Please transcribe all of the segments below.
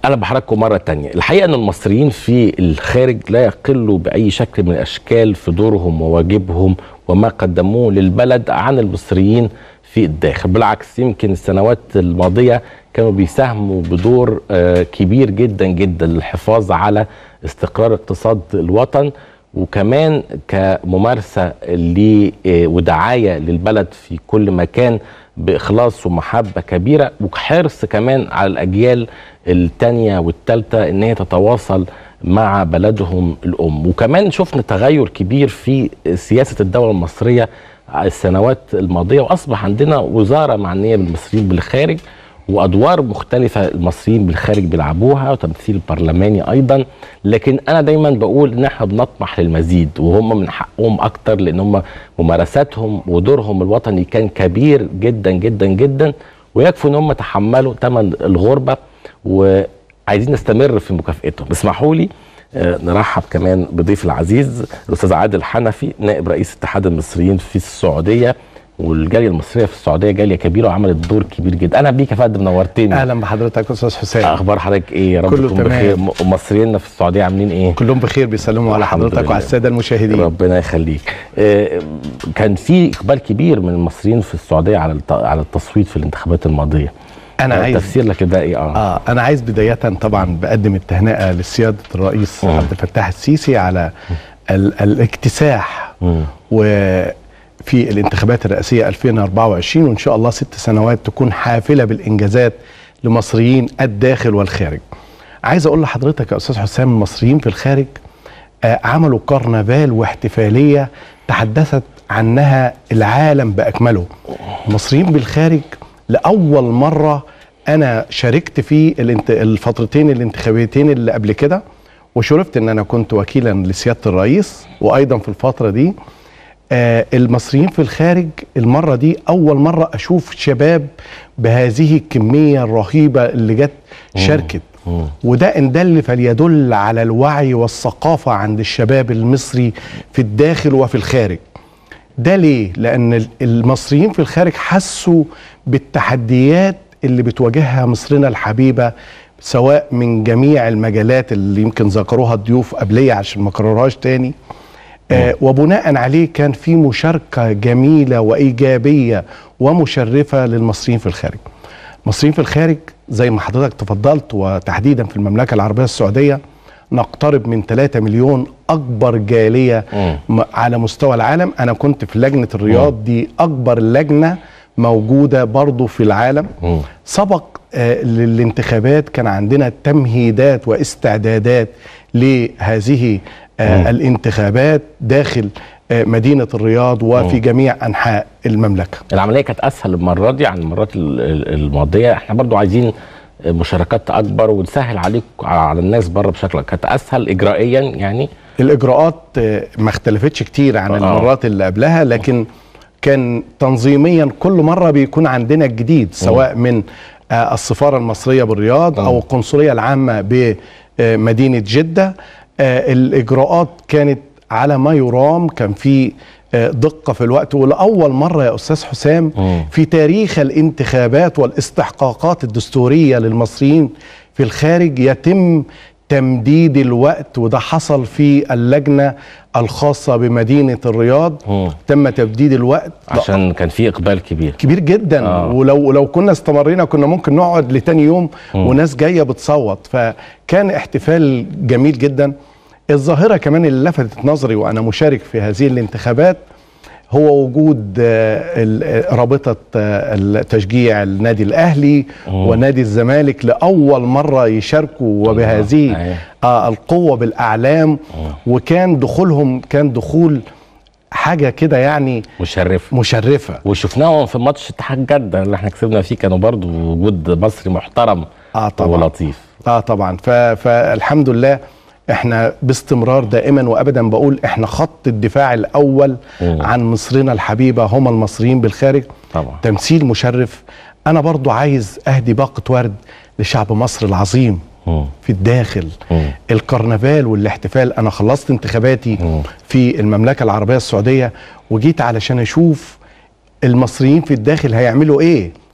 اهلا بحضراتكم مره تانية الحقيقه ان المصريين في الخارج لا يقلوا باي شكل من الاشكال في دورهم وواجبهم وما قدموه للبلد عن المصريين في الداخل بالعكس يمكن السنوات الماضيه كانوا بيساهموا بدور آه، كبير جدا جدا للحفاظ على استقرار اقتصاد الوطن وكمان كممارسه ل آه، ودعايه للبلد في كل مكان باخلاص ومحبه كبيره وحرص كمان على الاجيال الثانيه والثالثه ان هي تتواصل مع بلدهم الام وكمان شفنا تغير كبير في سياسه الدوله المصريه السنوات الماضيه واصبح عندنا وزاره معنيه بالمصريين بالخارج وادوار مختلفه المصريين بالخارج بيلعبوها وتمثيل برلماني ايضا لكن انا دايما بقول ان احنا بنطمح للمزيد وهم من حقهم اكتر لان هم ممارساتهم ودورهم الوطني كان كبير جدا جدا جدا ويكفوا ان هم تحملوا ثمن الغربه وعايزين نستمر في مكافئتهم اسمحوا لي آه، نرحب كمان بضيف العزيز الاستاذ عادل حنفي نائب رئيس اتحاد المصريين في السعوديه والجاليه المصريه في السعوديه جاليه كبيره وعملت دور كبير جدا انا بيك يا فندم نورتني اهلا بحضرتك استاذ حسين اخبار حضرتك ايه يا رب كله تكون تمام. بخير م- مصريين في السعوديه عاملين ايه كلهم بخير بيسلموا على الحمد حضرتك لله. وعلى الساده المشاهدين ربنا يخليك آه، كان في اقبال كبير من المصريين في السعوديه على الت- على التصويت في الانتخابات الماضيه انا آه، عايز تفسير لك ده ايه اه, اه انا عايز بدايه طبعا بقدم التهنئه لسياده الرئيس مم. عبد الفتاح السيسي على ال الاكتساح مم. وفي الانتخابات الرئاسيه 2024 وان شاء الله ست سنوات تكون حافله بالانجازات لمصريين الداخل والخارج. عايز اقول لحضرتك يا استاذ حسام المصريين في الخارج آه عملوا كرنفال واحتفاليه تحدثت عنها العالم باكمله. المصريين بالخارج لاول مره انا شاركت في الانت... الفترتين الانتخابيتين اللي قبل كده وشرفت ان انا كنت وكيلا لسياده الرئيس وايضا في الفتره دي آه المصريين في الخارج المره دي اول مره اشوف شباب بهذه الكميه الرهيبه اللي جت شاركت مم. وده ان دل فليدل على الوعي والثقافه عند الشباب المصري في الداخل وفي الخارج ده ليه؟ لأن ال- المصريين في الخارج حسوا بالتحديات اللي بتواجهها مصرنا الحبيبة سواء من جميع المجالات اللي يمكن ذكروها الضيوف قبلية عشان ما اكررهاش تاني آه وبناء عليه كان في مشاركة جميلة وإيجابية ومشرفة للمصريين في الخارج المصريين في الخارج زي ما حضرتك تفضلت وتحديدا في المملكة العربية السعودية نقترب من 3 مليون أكبر جالية مم. م- على مستوى العالم أنا كنت في لجنة الرياض دي أكبر لجنة موجودة برضو في العالم مم. سبق آه، للانتخابات كان عندنا تمهيدات واستعدادات لهذه آه، الانتخابات داخل آه، مدينة الرياض وفي جميع أنحاء المملكة العمليه كانت اسهل المره دي عن المرات ال- ال- الماضيه احنا برضو عايزين مشاركات اكبر ونسهل عليك على الناس بره بشكل كانت اسهل اجرائيا يعني الإجراءات آه، ما اختلفتش كتير عن آه. المرات اللي قبلها لكن كان تنظيميا كل مرة بيكون عندنا الجديد سواء من آه، السفارة المصرية بالرياض أو القنصلية العامة بمدينة جدة آه، الإجراءات كانت على ما يرام كان في آه، دقة في الوقت ولأول مرة يا أستاذ حسام مم. في تاريخ الانتخابات والاستحقاقات الدستورية للمصريين في الخارج يتم تمديد الوقت وده حصل في اللجنة الخاصة بمدينة الرياض مم. تم تمديد الوقت عشان كان في اقبال كبير كبير جدا آه. آه. ولو لو كنا استمرينا كنا ممكن نقعد لتاني يوم وناس جايه بتصوت فكان احتفال جميل جدا الظاهره كمان اللي لفتت نظري وانا مشارك في هذه الانتخابات هو وجود آه، ال- آه، رابطه آه، التشجيع النادي الاهلي ونادي الزمالك لاول مره يشاركوا وبهذه أيوة. آه القوه بالاعلام وكان دخولهم كان دخول حاجه كده يعني مشرف مشرفه وشفناهم في ماتش اتحاد جده اللي احنا كسبنا فيه كانوا برضو وجود مصري محترم اه طبعا ولطيف اه طبعا ف... فالحمد لله احنا باستمرار دائما وابدا بقول احنا خط الدفاع الاول مم. عن مصرنا الحبيبه هم المصريين بالخارج طبعا تمثيل مشرف انا برضو عايز اهدي باقه ورد لشعب مصر العظيم مم. في الداخل مم. الكرنفال والاحتفال انا خلصت انتخاباتي مم. في المملكه العربيه السعوديه وجيت علشان اشوف المصريين في الداخل هيعملوا ايه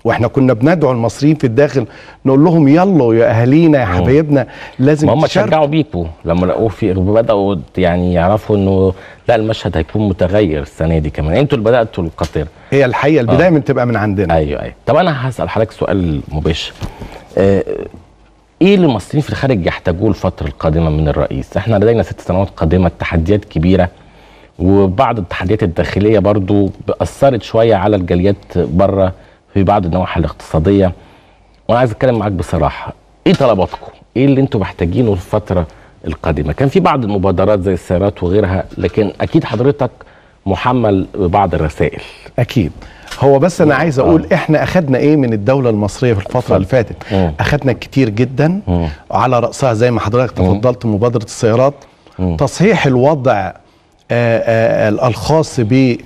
واحنا كنا بندعو المصريين في الداخل نقول لهم يلا يا اهالينا يا حبايبنا لازم ما هم تشاركوا. شجعوا بيكوا لما لقوه في بداوا يعني يعرفوا انه لا المشهد هيكون متغير السنه دي كمان انتوا اللي بداتوا القطير هي الحقيقه البدايه من تبقى من عندنا ايوه ايوه طب انا هسال حضرتك سؤال مباشر آه، ايه اللي المصريين في الخارج يحتاجوه الفتره القادمه من الرئيس احنا لدينا ست سنوات قادمه تحديات كبيره وبعض التحديات الداخليه برضو اثرت شويه على الجاليات بره في بعض النواحي الاقتصاديه وانا عايز اتكلم معاك بصراحه ايه طلباتكم ايه اللي انتم محتاجينه الفتره القادمه كان في بعض المبادرات زي السيارات وغيرها لكن اكيد حضرتك محمل ببعض الرسائل اكيد هو بس انا عايز اقول احنا اخدنا ايه من الدوله المصريه في الفتره اللي فاتت مم. اخدنا كتير جدا مم. على راسها زي ما حضرتك تفضلت مبادره السيارات مم. تصحيح الوضع آه، آه، الخاص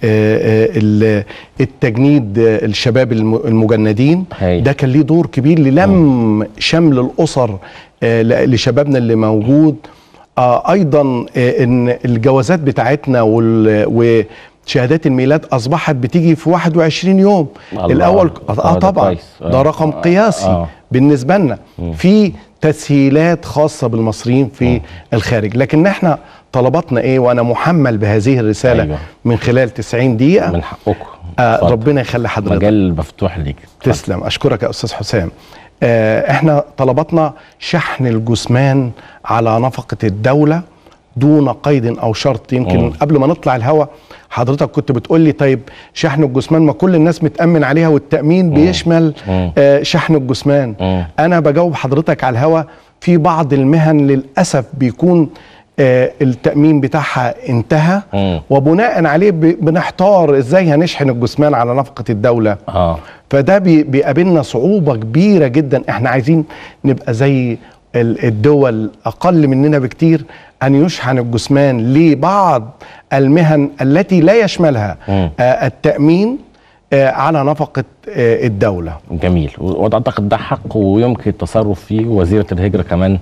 بالتجنيد الشباب الم- المجندين هاي. ده كان ليه دور كبير للم شمل الاسر آه، ل- لشبابنا اللي موجود آه، ايضا آه، ان الجوازات بتاعتنا وال- وشهادات الميلاد اصبحت بتيجي في 21 يوم الله. الاول آه، اه ده طبعا كويس. آه. ده رقم آه. قياسي آه. بالنسبه لنا في تسهيلات خاصه بالمصريين في الخارج لكن احنا طلباتنا ايه وانا محمل بهذه الرساله أيوة. من خلال 90 دقيقه من حقكم آه اتفضل. ربنا يخلي حضرتك مجال مفتوح ليك اتفضل. تسلم اشكرك يا استاذ حسام آه احنا طلباتنا شحن الجثمان على نفقه الدوله دون قيد او شرط يمكن مم. قبل ما نطلع الهوا حضرتك كنت بتقول لي طيب شحن الجثمان ما كل الناس متامن عليها والتامين بيشمل مم. آه شحن الجثمان مم. انا بجاوب حضرتك على الهوا في بعض المهن للاسف بيكون آه التامين بتاعها انتهى مم. وبناء عليه ب- بنحتار ازاي هنشحن الجثمان على نفقه الدوله اه فده بي- بيقابلنا صعوبة كبيرة جدا احنا عايزين نبقى زي ال- الدول أقل مننا بكتير أن يشحن الجثمان لبعض المهن التي لا يشملها مم. آه، التأمين آه، على نفقة آه، الدولة جميل واعتقد ده حق ويمكن التصرف فيه وزيره الهجره كمان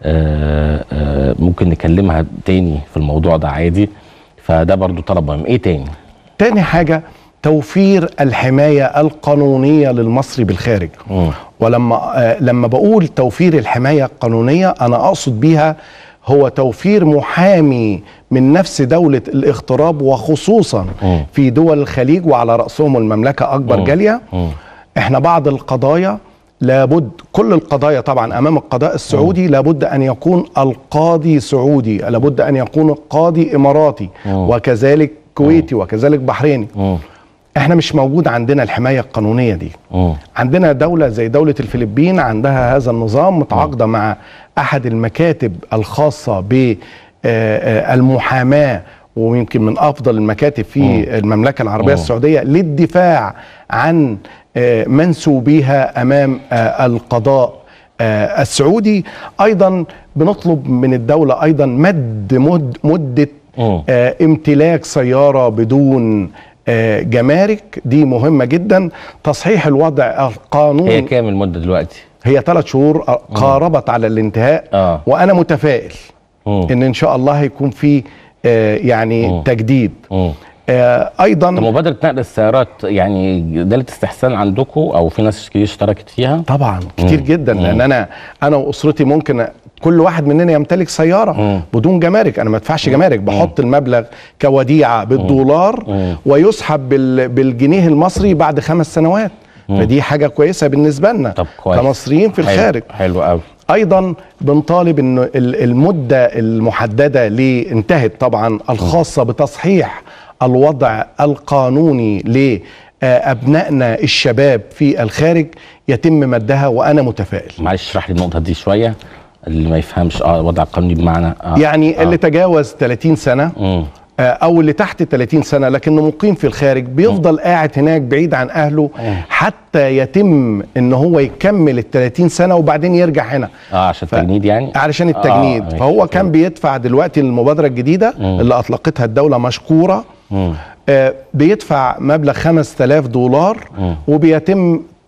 آه آه ممكن نكلمها تاني في الموضوع ده عادي فده برضو طلب مهم ايه تاني تاني حاجة توفير الحماية القانونية للمصري بالخارج مم. ولما آه لما بقول توفير الحماية القانونية أنا أقصد بيها هو توفير محامي من نفس دولة الاغتراب وخصوصا مم. في دول الخليج وعلى رأسهم المملكة أكبر مم. جالية مم. احنا بعض القضايا لابد كل القضايا طبعا امام القضاء السعودي لابد ان يكون القاضي سعودي لابد ان يكون القاضي اماراتي مم. وكذلك كويتي وكذلك بحريني مم. احنا مش موجود عندنا الحمايه القانونيه دي مم. عندنا دولة زي دولة الفلبين عندها هذا النظام متعاقدة مع أحد المكاتب الخاصة بالمحاماة ويمكن من أفضل المكاتب في المملكة العربية مم. السعودية للدفاع عن آه، منسوبيها أمام آه، القضاء آه، السعودي أيضا بنطلب من الدولة أيضا مد مد مدة مم. آه، امتلاك سيارة بدون آه، جمارك دي مهمة جدا تصحيح الوضع القانوني هي كام المده دلوقتي هي ثلاث شهور آه، قاربت على الانتهاء آه. وأنا متفائل مم. إن إن شاء الله هيكون في آه، يعني مم. تجديد مم. آه، أيضا طب مبادره نقل السيارات يعني دالة استحسان عندكم او في ناس كتير اشتركت فيها طبعا كتير مم. جدا مم. لان انا انا واسرتي ممكن كل واحد مننا يمتلك سياره مم. بدون جمارك انا ما ادفعش جمارك بحط المبلغ كوديعه بالدولار مم. ويسحب بال- بالجنيه المصري بعد خمس سنوات فدي حاجه كويسه بالنسبه لنا طب كويس كمصريين في حلو- الخارج حلو قوي ايضا بنطالب ان ال- المده المحدده اللي انتهت طبعا الخاصه بتصحيح الوضع القانوني لابنائنا الشباب في الخارج يتم مدها وانا متفائل معلش اشرح لي النقطه دي شويه اللي ما يفهمش اه الوضع القانوني بمعنى آه. يعني اللي تجاوز 30 سنه مم. آه، او اللي تحت 30 سنه لكنه مقيم في الخارج بيفضل قاعد هناك بعيد عن اهله حتى يتم ان هو يكمل ال 30 سنه وبعدين يرجع هنا اه عشان التجنيد يعني علشان التجنيد آه، فهو ماشي. كان بيدفع دلوقتي المبادره الجديده اللي اطلقتها الدوله مشكوره مم. آه، بيدفع مبلغ 5000 دولار مم. وبيتم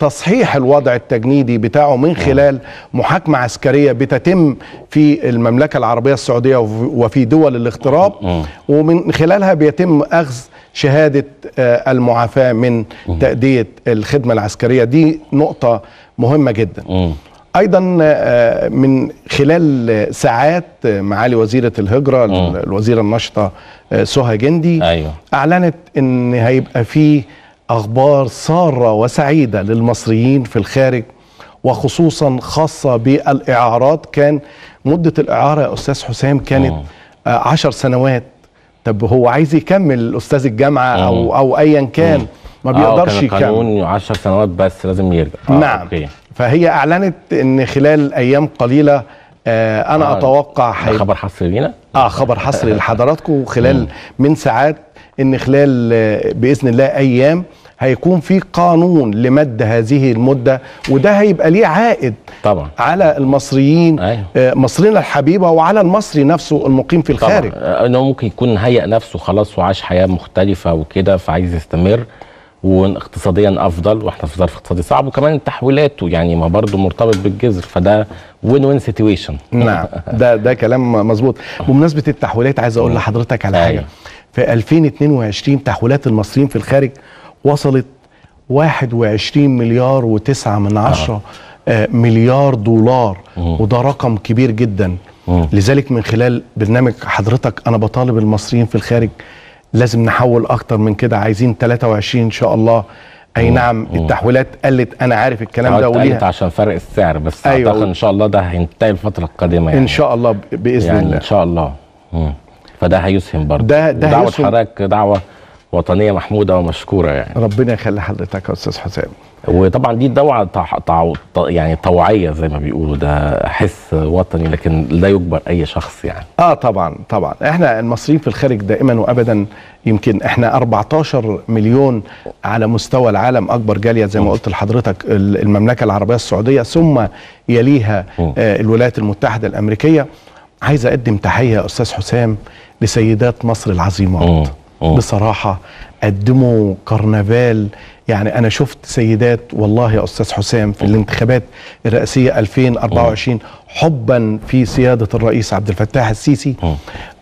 تصحيح الوضع التجنيدي بتاعه من خلال محاكمة عسكرية بتتم في المملكة العربية السعودية وفي- وفي دول الاغتراب ومن خلالها بيتم أخذ شهادة آه، المعافاة من تأدية الخدمة العسكرية دي نقطة مهمة جدا مم. ايضا آه، من خلال آه، ساعات آه، معالي وزيره الهجره مم. الوزيره الناشطه آه، سهى جندي ايوه اعلنت ان هيبقى في اخبار ساره وسعيده للمصريين في الخارج وخصوصا خاصه بالاعارات كان مده الاعاره يا استاذ حسام كانت مم. آه، عشر سنوات طب هو عايز يكمل استاذ الجامعه مم. او او ايا كان ما بيقدرش آه، كان يكمل قانون 10 سنوات بس لازم يرجع آه نعم أوكي. فهي اعلنت ان خلال ايام قليله آه انا آه، اتوقع ده حي... خبر حصري لينا اه خبر حصري لحضراتكم خلال من ساعات ان خلال آه، باذن الله ايام هيكون في قانون لمد هذه المده وده هيبقى ليه عائد طبعا على المصريين أيوة. آه، مصرنا الحبيبه وعلى المصري نفسه المقيم في طبعا الخارج آه، انه ممكن يكون هيأ نفسه خلاص وعاش حياه مختلفه وكده فعايز يستمر واقتصاديا افضل واحنا في ظرف اقتصادي صعب وكمان تحويلاته يعني ما برضه مرتبط بالجذر فده وين وين سيتويشن نعم ده ده كلام مظبوط بمناسبه التحويلات عايز اقول لحضرتك على حاجه أيوة. في 2022 تحويلات المصريين في الخارج وصلت 21 مليار و9 من عشرة آه مليار دولار وده رقم كبير جدا مم. لذلك من خلال برنامج حضرتك انا بطالب المصريين في الخارج لازم نحول اكتر من كده عايزين 23 ان شاء الله اي نعم التحويلات قلت انا عارف الكلام ده قلت وليها عشان فرق السعر بس أيوة. اعتقد ان شاء الله ده هينتهي الفتره القادمه يعني ان شاء الله ب- باذن يعني الله ان شاء الله مم. فده هيسهم برضه ده- ده دعوه هيسهم. حضرتك دعوه وطنيه محموده ومشكوره يعني ربنا يخلي حضرتك يا استاذ حسام وطبعا دي دعوه طع... طع... طع... يعني طوعيه زي ما بيقولوا ده حس وطني لكن لا يجبر اي شخص يعني اه طبعا طبعا احنا المصريين في الخارج دائما وابدا يمكن احنا 14 مليون على مستوى العالم اكبر جاليه زي ما قلت لحضرتك ال- المملكه العربيه السعوديه ثم يليها مم. آه الولايات المتحده الامريكيه عايز اقدم تحيه يا استاذ حسام لسيدات مصر العظيمات مم. مم. بصراحه قدموا كرنفال يعني انا شفت سيدات والله يا استاذ حسام في الانتخابات الرئاسيه 2024 حبا في سياده الرئيس عبد الفتاح السيسي مم.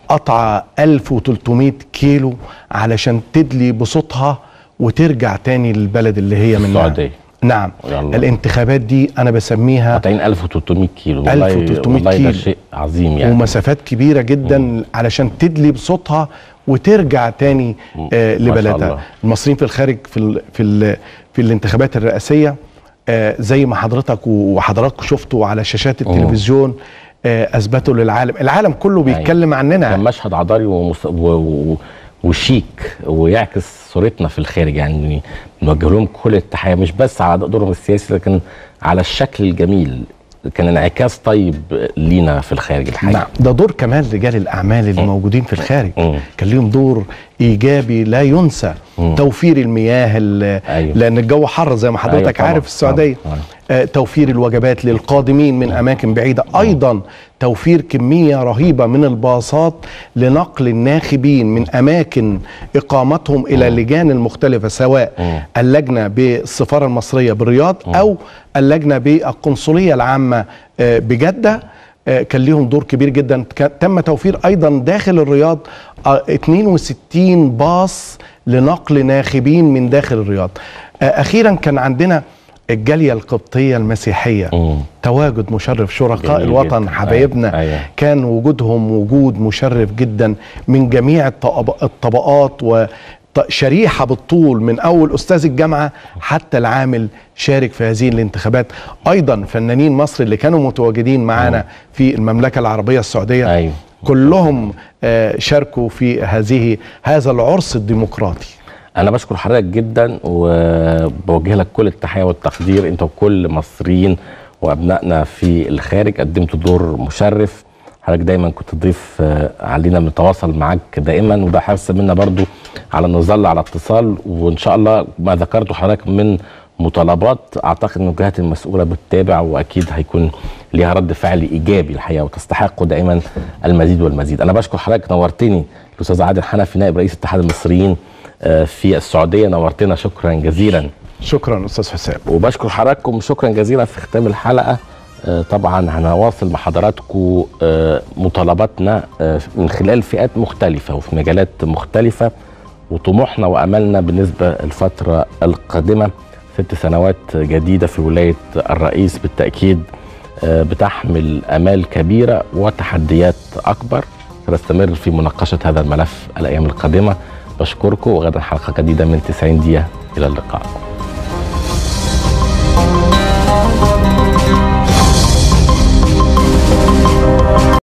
قطع 1300 كيلو علشان تدلي بصوتها وترجع تاني للبلد اللي هي منها السعودية. نعم يلا. الانتخابات دي انا بسميها قاطعين 1300 كيلو والله 1300 والله ده كيلو. شيء عظيم يعني ومسافات كبيرة جدا علشان تدلي بصوتها وترجع تاني مم. آه ما شاء لبلدها الله. المصريين في الخارج في ال في ال في الانتخابات الرئاسية آه زي ما حضرتك وحضراتكم شفتوا على شاشات التلفزيون آه اثبتوا للعالم العالم كله بيتكلم عننا كان مشهد عضاري ومس... و... و... وشيك ويعكس صورتنا في الخارج يعني نوجه لهم كل التحيه مش بس على دورهم السياسي لكن على الشكل الجميل كان انعكاس طيب لينا في الخارج الحقيقه نعم ده دور كمان رجال الاعمال اللي موجودين في الخارج مم. كان ليهم دور ايجابي لا ينسى مم. توفير المياه ال- أيوة. لان الجو حر زي ما حضرتك أيوة طبعاً، عارف السعوديه طبعاً. آه، توفير الوجبات للقادمين من اماكن بعيده ايضا توفير كميه رهيبه من الباصات لنقل الناخبين من اماكن اقامتهم الى اللجان المختلفه سواء مم. اللجنه بالسفاره المصريه بالرياض او اللجنه بالقنصليه العامه آه، بجده آه، كان ليهم دور كبير جدا ك- تم توفير ايضا داخل الرياض آه، 62 باص لنقل ناخبين من داخل الرياض آه، اخيرا كان عندنا الجاليه القبطيه المسيحيه مم. تواجد مشرف شركاء جميل الوطن جداً. حبايبنا أيوة. كان وجودهم وجود مشرف جدا من جميع الطب- الطبقات وشريحة بالطول من أول أستاذ الجامعة حتى العامل شارك في هذه الانتخابات أيضا فنانين مصر اللي كانوا متواجدين معنا في المملكة العربية السعودية أيوة. كلهم آه، شاركوا في هذه هذا العرس الديمقراطي انا بشكر حضرتك جدا وبوجه لك كل التحيه والتقدير انت وكل مصريين وابنائنا في الخارج قدمتوا دور مشرف حضرتك دايما كنت ضيف آه، علينا بنتواصل معاك دائما وده حرص منا برضو على ان نظل على اتصال وان شاء الله ما ذكرته حضرتك من مطالبات اعتقد ان الجهات المسؤوله بتتابع واكيد هيكون ليها رد فعل ايجابي الحقيقه وتستحق دائما المزيد والمزيد انا بشكر حضرتك نورتني الاستاذ عادل حنفي نائب رئيس اتحاد المصريين آه، في السعوديه نورتنا شكرا جزيلا شكرا استاذ حسام وبشكر حضراتكم شكرا جزيلا في ختام الحلقه آه، طبعا هنواصل مع حضراتكم آه، مطالباتنا آه، من خلال فئات مختلفه وفي مجالات مختلفه وطموحنا واملنا بالنسبه للفتره القادمه ست سنوات جديده في ولايه الرئيس بالتاكيد آه، بتحمل امال كبيره وتحديات اكبر سنستمر في مناقشه هذا الملف الايام القادمه بشكركم وغدا حلقه جديده من 90 دقيقه الى اللقاء